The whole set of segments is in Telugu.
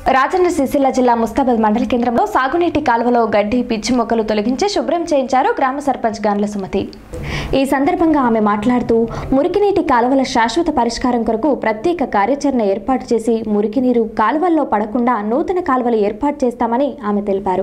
రాజన్న సిరిసిల్ల జిల్లా ముస్తాబాద్ మండల కేంద్రంలో సాగునీటి కాలువలో గడ్డి పిచ్చి మొక్కలు తొలగించి శుభ్రం చేయించారు గ్రామ సర్పంచ్ గాండ్ల సుమతి ఈ సందర్భంగా ఆమె మాట్లాడుతూ మురికినీటి కాలువల శాశ్వత పరిష్కారం కొరకు ప్రత్యేక కార్యాచరణ ఏర్పాటు చేసి మురికినీరు కాలువల్లో పడకుండా నూతన కాలువలు ఏర్పాటు చేస్తామని ఆమె తెలిపారు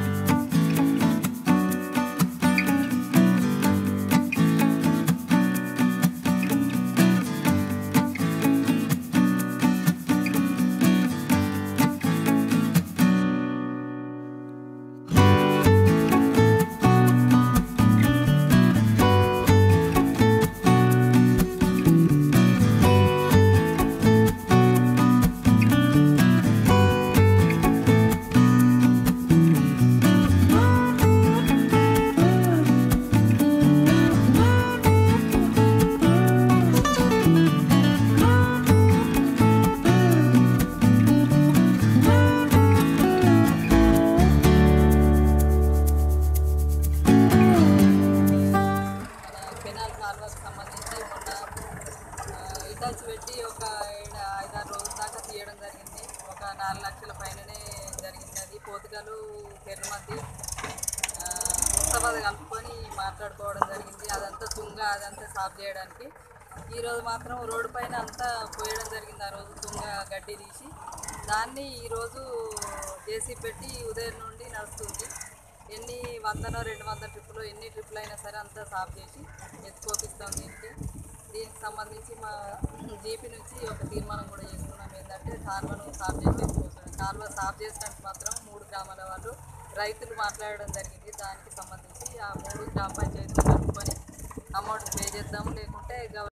కెనాల్ కాలువకు సంబంధించి మొన్న ఆ, ఇటాచి పెట్టి ఒక ఏడు ఐదారు రోజుల దాకా తీయడం జరిగింది ఒక నాలుగు లక్షల పైననే జరిగింది అది పోతుగలు పెరుమతి ముస్తాబాద్ కలుపుకొని మాట్లాడుకోవడం జరిగింది అదంతా తుంగ అదంతా సాఫ్ చేయడానికి ఈరోజు మాత్రం రోడ్డు పైన అంతా పోయడం జరిగింది ఆ రోజు తుంగ గడ్డి తీసి దాన్ని ఈరోజు జేసీ పెట్టి ఉదయం నుండి నడుస్తుంది ఎన్ని వందనో రెండు వందల ట్రిప్పులు ఎన్ని ట్రిప్పులు అయినా సరే అంతా సాఫ్ చేసి ఎత్తుకోపిస్తాం దీనికి దీనికి సంబంధించి మా జీపీ నుంచి ఒక తీర్మానం కూడా చేసుకున్నాం ఏంటంటే కాలువను సాఫ్ చేసి ఎత్తుకోవచ్చు కాలువ సాఫ్ చేసడానికి మాత్రం మూడు గ్రామాల వాళ్ళు రైతులు మాట్లాడడం జరిగింది దానికి సంబంధించి ఆ మూడు గ్రామ పంచాయతీలు కలుపుకొని అమౌంట్ పే చేద్దాం లేకుంటే గవ